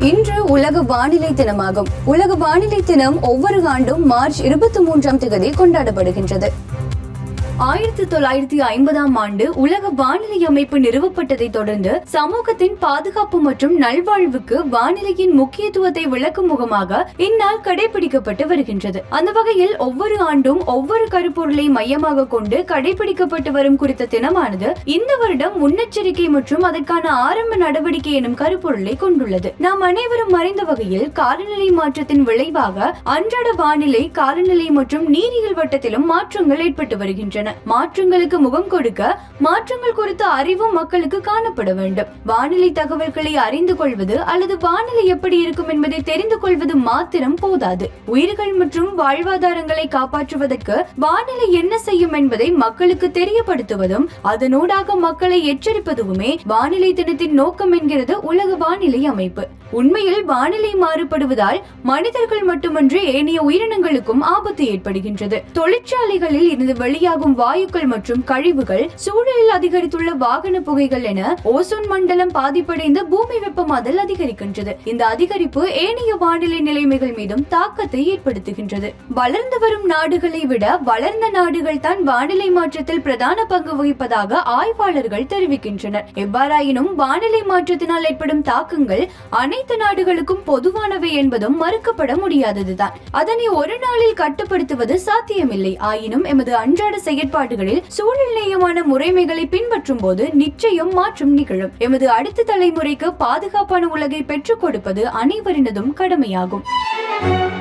இன்று உலக வானிலை தினமாகும் உலக வானிலை தினம் ஒவ்வொரு ஆண்டும் மார்ச் இருபத்தி மூன்றாம் தேதி கொண்டாடப்படுகின்றது ஆயிரத்தி தொள்ளாயிரத்தி ஐம்பதாம் ஆண்டு உலக வானிலை அமைப்பு நிறுவப்பட்டதை தொடர்ந்து சமூகத்தின் பாதுகாப்பு மற்றும் நல்வாழ்வுக்கு வானிலையின் முக்கியத்துவத்தை விளக்கும் முகமாக இந்நாள் கடைபிடிக்கப்பட்டு வருகின்றது அந்த வகையில் ஒவ்வொரு ஆண்டும் ஒவ்வொரு கருப்பொருளை மையமாக கொண்டு கடைபிடிக்கப்பட்டு வரும் குறித்த தினமானது இந்த வருடம் முன்னெச்சரிக்கை மற்றும் அதற்கான ஆரம்ப நடவடிக்கை எனும் கருப்பொருளை கொண்டுள்ளது நாம் அனைவரும் அறிந்த வகையில் காலநிலை மாற்றத்தின் விளைவாக அன்றாட வானிலை காலநிலை மற்றும் நீரியல் வட்டத்திலும் மாற்றங்கள் ஏற்பட்டு வருகின்றன மாற்றங்களுக்கு முகம் கொடுக்க மாற்றங்கள் குறித்த அறிவும் மக்களுக்கு காணப்பட வேண்டும் வானிலை தகவல்களை அறிந்து கொள்வது அல்லது வானிலை எப்படி இருக்கும் என்பதை தெரிந்து கொள்வது மாத்திரம் போதாது உயிர்கள் மற்றும் வாழ்வாதாரங்களை காப்பாற்றுவதற்கு வானிலை என்ன செய்யும் என்பதை மக்களுக்கு தெரியப்படுத்துவதும் அதனூடாக மக்களை எச்சரிப்பதுமே வானிலை தினத்தின் நோக்கம் என்கிறது உலக வானிலை அமைப்பு உண்மையில் வானிலை மாறுபடுவதால் மனிதர்கள் மட்டுமன்றி ஏனைய உயிரினங்களுக்கும் ஆபத்து ஏற்படுகின்றது தொழிற்சாலைகளில் இருந்து வெளியாகும் வாயுக்கள் மற்றும் கழிவுகள் சூழலில் அதிகரித்துள்ள வாகன புகைகள் என ஓசோன் மண்டலம் பாதிப்படைந்து பூமி வெப்பமாதல் அதிகரிக்கின்றது இந்த அதிகரிப்பு ஏனைய வானிலை நிலைமைகள் மீதும் தாக்கத்தை ஏற்படுத்துகின்றது வளர்ந்து வரும் நாடுகளை விட வளர்ந்த நாடுகள் தான் வானிலை மாற்றத்தில் பிரதான பங்கு வகிப்பதாக ஆய்வாளர்கள் தெரிவிக்கின்றனர் எவ்வாறாயினும் வானிலை மாற்றத்தினால் ஏற்படும் தாக்கங்கள் அனைத்து நாடுகளுக்கும் பொதுவானவை என்பதும் மறுக்கப்பட முடியாததுதான் அதனை ஒரு நாளில் கட்டுப்படுத்துவது சாத்தியமில்லை ஆயினும் எமது அன்றாட செயற்பாடுகளில் சூழ்நிலையமான முறைமைகளை பின்பற்றும் போது நிச்சயம் மாற்றம் நிகழும் எமது அடுத்த தலைமுறைக்கு பாதுகாப்பான உலகை பெற்றுக் கொடுப்பது அனைவரினதும் கடமையாகும்